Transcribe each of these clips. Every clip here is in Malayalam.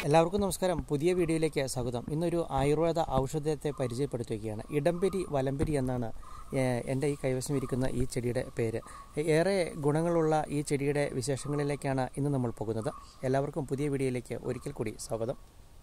എല്ലാവർക്കും നമസ്കാരം പുതിയ വീഡിയോയിലേക്ക് സ്വാഗതം ഇന്നൊരു ആയുർവേദ ഔഷധത്തെ പരിചയപ്പെടുത്തുകയാണ് ഇടംപെരി വലംപെരി എന്നാണ് ഏഹ്, എൻ്റെ ഈ കൈവശം ഇരിക്കുന്ന ഈ ചെടിയുടെ പേര് ഏറെ ഗുണങ്ങളുള്ള ഈ ചെടിയുടെ വിശേഷങ്ങളിലേക്കാണ് ഇന്ന് നമ്മൾ പോകുന്നത് എല്ലാവർക്കും പുതിയ വീഡിയോയിലേക്ക് ഒരിക്കൽ കൂടി സ്വാഗതം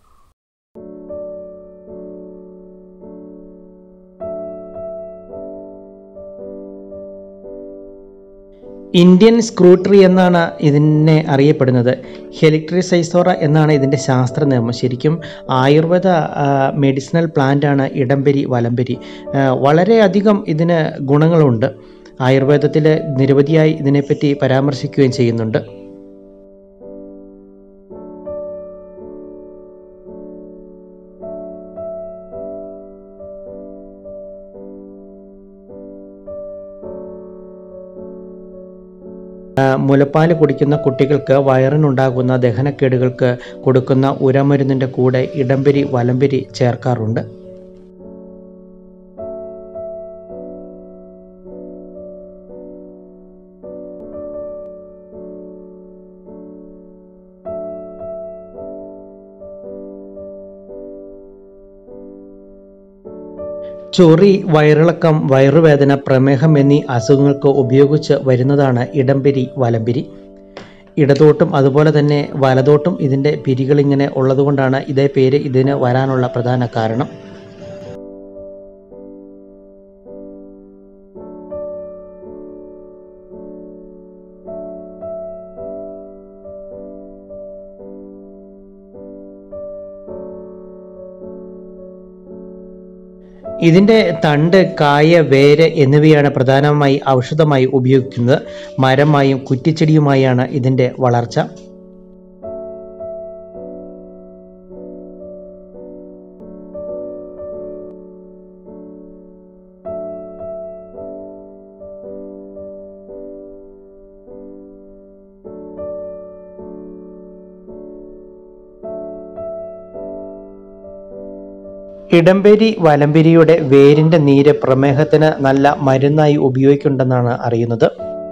ഇന്ത്യൻ സ്ക്രൂ ട്രീ എന്നാണ് ഇതിനെ അറിയപ്പെടുന്നത് ഹെലിക്ട്രിസൈസോറ എന്നാണ് ഇതിൻ്റെ ശാസ്ത്രനാമം ശരിക്കും ആയുർവേദ ആ, മെഡിസിനൽ പ്ലാന്റ് ആണ് ഇടംപെരി വലംപെരി ആ, വളരെയധികം ഇതിന് ഗുണങ്ങളുണ്ട് ആയുർവേദത്തിൽ നിരവധിയായി ഇതിനെപ്പറ്റി പരാമർശിക്കുകയും ചെയ്യുന്നുണ്ട് ആ, മുലപ്പാൽ കുടിക്കുന്ന കുട്ടികൾക്ക് വയറിനുണ്ടാകുന്ന ദഹനക്കേടുകൾക്ക് കൊടുക്കുന്ന ഉരമരുന്നിൻ്റെ കൂടെ ഇടംപെരി വലംപെരി ചേർക്കാറുണ്ട് ചൊറി വയറിളക്കം വയറുവേദന പ്രമേഹം എന്നീ അസുഖങ്ങൾക്ക് ഉപയോഗിച്ച് വരുന്നതാണ് ഇടംപിരി വലംപിരി ഇടതോട്ടും അതുപോലെ തന്നെ വലതോട്ടും ഇതിൻ്റെ പിരികളിങ്ങനെ ഉള്ളതുകൊണ്ടാണ് ഇതേ പേര് ഇതിന് വരാനുള്ള പ്രധാന കാരണം ഇതിൻ്റെ തണ്ട് കായ വേര് എന്നിവയാണ് പ്രധാനമായി ഔഷധമായി ഉപയോഗിക്കുന്നത് മരമായും കുറ്റിച്ചെടിയുമായാണ് ഇതിൻ്റെ വളർച്ച ഇടംപെരി വലംപെരിയുടെ വേരിന്റെ നീര് പ്രമേഹത്തിന് നല്ല മരുന്നായി ഉപയോഗിക്കുന്നുണ്ടെന്നാണ് അറിയുന്നത്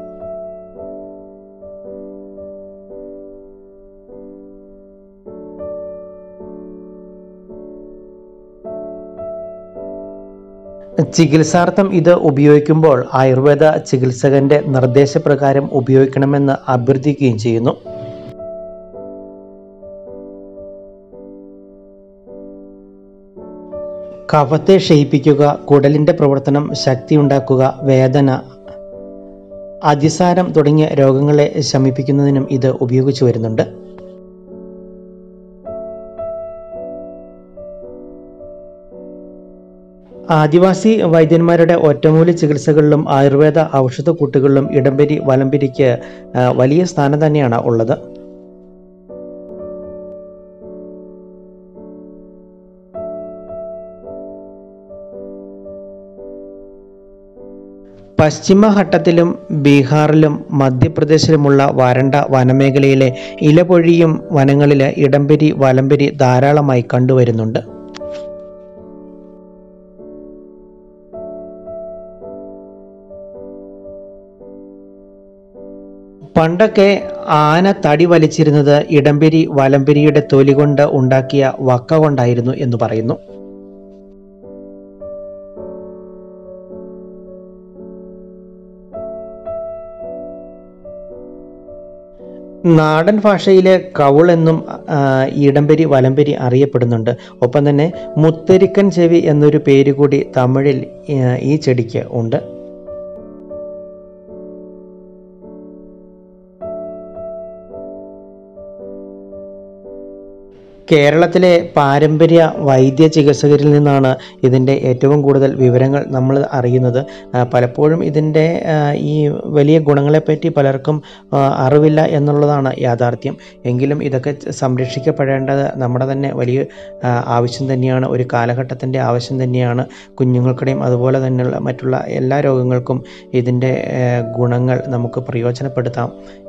ചികിത്സാർത്ഥം ഇത് ഉപയോഗിക്കുമ്പോൾ ആയുർവേദ ചികിത്സകന്റെ നിർദ്ദേശപ്രകാരം ഉപയോഗിക്കണമെന്ന് അഭ്യർത്ഥിക്കുകയും ചെയ്യുന്നു കഫത്തെ ക്ഷയിപ്പിക്കുക കുടലിൻ്റെ പ്രവർത്തനം ശക്തിയുണ്ടാക്കുക വേദന അതിസാരം തുടങ്ങിയ രോഗങ്ങളെ ശമിപ്പിക്കുന്നതിനും ഇത് ഉപയോഗിച്ചു വരുന്നുണ്ട് ആദിവാസി വൈദ്യന്മാരുടെ ഒറ്റമൂലി ചികിത്സകളിലും ആയുർവേദ ഔഷധക്കൂട്ടുകളിലും ഇടംപെരി വലംപെരിക്ക് ആ, വലിയ സ്ഥാനം തന്നെയാണ് ഉള്ളത് പശ്ചിമഘട്ടത്തിലും ബീഹാറിലും മധ്യപ്രദേശിലുമുള്ള വരണ്ട വനമേഖലയിലെ ഇലപൊഴിയും വനങ്ങളിൽ ഇടംപെരി വലംപെരി ധാരാളമായി കണ്ടുവരുന്നുണ്ട് പണ്ടൊക്കെ ആന തടി വലിച്ചിരുന്നത് ഇടംപെരി വലംപെരിയുടെ തൊലി കൊണ്ട് ഉണ്ടാക്കിയ വക്ക കൊണ്ടായിരുന്നു എന്ന് പറയുന്നു നാടൻ ഭാഷയിലെ കവുൾ എന്നും ആ, ഇടംപെരി വലംപെരി അറിയപ്പെടുന്നുണ്ട് ഒപ്പം തന്നെ മുത്തരിക്കൻ ചെവി എന്നൊരു പേര് കൂടി തമിഴിൽ ആ, ഈ ചെടിക്ക് ഉണ്ട് കേരളത്തിലെ പാരമ്പര്യ വൈദ്യ ചികിത്സകരിൽ നിന്നാണ് ഇതിൻ്റെ ഏറ്റവും കൂടുതൽ വിവരങ്ങൾ നമ്മൾ അറിയുന്നത് ആ, പലപ്പോഴും ഇതിൻ്റെ ആ, ഈ വലിയ ഗുണങ്ങളെപ്പറ്റി പലർക്കും ആ, അറിവില്ല എന്നുള്ളതാണ് യാഥാർത്ഥ്യം എങ്കിലും ഇതൊക്കെ സംരക്ഷിക്കപ്പെടേണ്ടത് നമ്മുടെ തന്നെ വലിയ ആ, ആവശ്യം തന്നെയാണ് ഒരു കാലഘട്ടത്തിൻ്റെ ആവശ്യം തന്നെയാണ് കുഞ്ഞുങ്ങൾക്കിടെയും അതുപോലെ തന്നെയുള്ള മറ്റുള്ള എല്ലാ രോഗങ്ങൾക്കും ഇതിൻ്റെ ആ, ഗുണങ്ങൾ നമുക്ക് പ്രയോജനപ്പെടുത്താം